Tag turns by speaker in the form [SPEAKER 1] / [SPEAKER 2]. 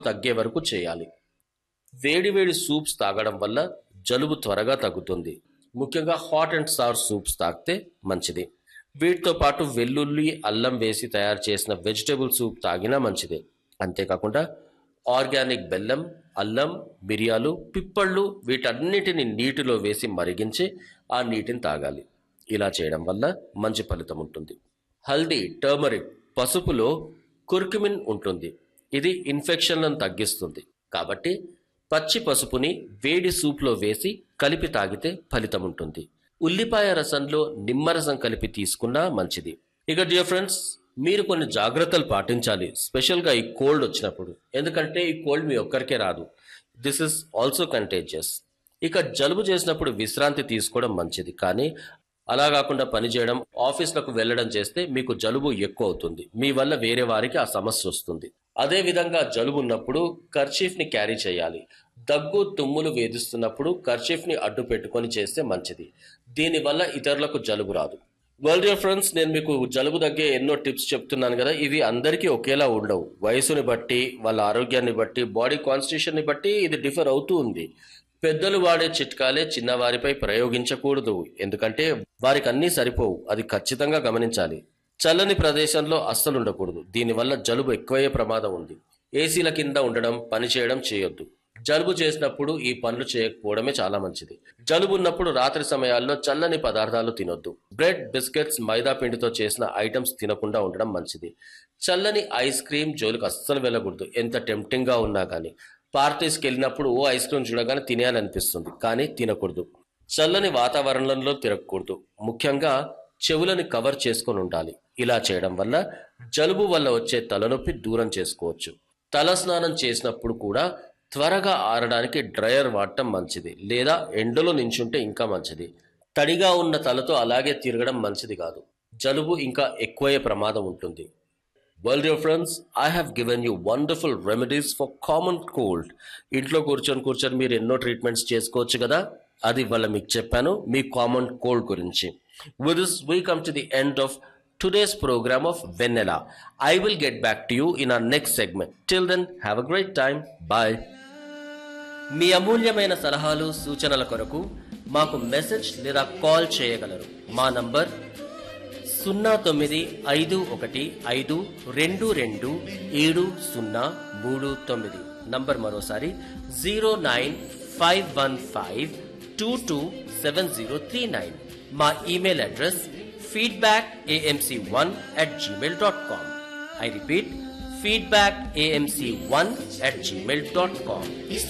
[SPEAKER 1] తగ్గే వరకు చేయాలి వేడివేడి సూప్స్ తాగడం వల్ల జలుబు త్వరగా తగ్గుతుంది ముఖ్యంగా హాట్ అండ్ సార్ సూప్స్ తాగితే మంచిది వీటితో పాటు వెల్లుల్లి అల్లం వేసి తయారు చేసిన వెజిటేబుల్ సూప్ తాగినా మంచిదే అంతేకాకుండా ఆర్గానిక్ బెల్లం అల్లం మిరియాలు పిప్పళ్ళు వీటన్నిటిని నీటిలో వేసి మరిగించి ఆ నీటిని తాగాలి ఇలా చేయడం వల్ల మంచి ఫలితం ఉంటుంది హల్దీ టర్మరిక్ పసుపులో కుర్కుమిన్ ఉంటుంది ఇది ఇన్ఫెక్షన్లను తగ్గిస్తుంది కాబట్టి పచ్చి పసుపుని వేడి సూప్లో వేసి కలిపి తాగితే ఫలితం ఉంటుంది ఉల్లిపాయ రసంలో నిమ్మరసం కలిపి తీసుకున్నా మంచిది ఇక డియర్ ఫ్రెండ్స్ మీరు కొన్ని జాగ్రత్తలు పాటించాలి స్పెషల్గా ఈ కోల్డ్ వచ్చినప్పుడు ఎందుకంటే ఈ కోల్డ్ మీ ఒక్కరికే రాదు దిస్ ఇస్ ఆల్సో కంటేజియస్ ఇక జలుబు చేసినప్పుడు విశ్రాంతి తీసుకోవడం మంచిది కానీ అలా కాకుండా పనిచేయడం ఆఫీస్లకు వెళ్ళడం చేస్తే మీకు జలుబు ఎక్కువ అవుతుంది మీ వల్ల వేరే వారికి ఆ సమస్య వస్తుంది అదే విధంగా జలుబు ఉన్నప్పుడు కర్చీఫ్ ని క్యారీ చేయాలి దగ్గు తుమ్ములు వేధిస్తున్నప్పుడు కర్చీఫ్ ని అడ్డు పెట్టుకొని చేస్తే మంచిది దీనివల్ల ఇతరులకు జలుబు రాదు వెల్ డియర్ ఫ్రెండ్స్ నేను మీకు జలుబు తగ్గే ఎన్నో టిప్స్ చెప్తున్నాను కదా ఇవి అందరికీ ఒకేలా ఉండవు వయసుని బట్టి వాళ్ళ ఆరోగ్యాన్ని బట్టి బాడీ కాన్స్టిట్యూషన్ ని బట్టి ఇది డిఫర్ అవుతూ ఉంది పెద్దలు వాడే చిట్కాలే చిన్నవారిపై ప్రయోగించకూడదు ఎందుకంటే వారికి అన్నీ సరిపోవు అది ఖచ్చితంగా గమనించాలి చల్లని ప్రదేశంలో అస్సలు ఉండకూడదు దీనివల్ల జలుబు ఎక్కువయ్యే ప్రమాదం ఉంది ఏసీల కింద ఉండడం పని చేయడం చేయొద్దు జలుబు చేసినప్పుడు ఈ పనులు చేయకపోవడమే చాలా మంచిది జలుబు ఉన్నప్పుడు రాత్రి సమయాల్లో చల్లని పదార్థాలు తినొద్దు బ్రెడ్ బిస్కెట్స్ మైదా పిండితో చేసిన ఐటమ్స్ తినకుండా ఉండడం మంచిది చల్లని ఐస్ క్రీమ్ జోలికి అస్సలు వెళ్ళకూడదు ఎంత టెంప్టింగ్ గా ఉన్నా కానీ పార్టీస్కి వెళ్ళినప్పుడు ఓ ఐస్ క్రీమ్ చూడగానే తినేయాలనిపిస్తుంది కానీ తినకూడదు చల్లని వాతావరణంలో తిరగకూడదు ముఖ్యంగా చెవులని కవర్ చేసుకొని ఉండాలి ఇలా చేయడం వల్ల జలుబు వల్ల వచ్చే తలనొప్పి దూరం చేసుకోవచ్చు తల స్నానం చేసినప్పుడు కూడా త్వరగా ఆరడానికి డ్రయర్ వాడటం మంచిది లేదా ఎండలో నించుంటే ఇంకా మంచిది తడిగా ఉన్న తలతో అలాగే తిరగడం మంచిది కాదు జలుబు ఇంకా ఎక్కువయ్యే ప్రమాదం ఉంటుంది well dear friends I have given you wonderful remedies for common cold ఇంట్లో కూర్చొని కూర్చొని మీరు ఎన్నో ట్రీట్మెంట్స్ చేసుకోవచ్చు కదా అది ఇవాళ మీకు చెప్పాను మీ కామన్ కోల్డ్ గురించి with this we come to the end of today's programme of Vennela I will get back to you in our next segment till then have a great time bye మీ అమూల్యమైన సలహాలు సూచనల కొరకు మాకు మెసేజ్ లేదా call చేయగలరు మా నంబర్ సున్నా తొమ్మిది ఐదు ఒకటి ఐదు రెండు రెండు ఏడు సున్నా మూడు తొమ్మిది నంబర్ మరోసారి zero nine five one five two two seven zero three nine మా email address feedback AMC one at Gmail dot com I repeat feedback AMC one at Gmail dot com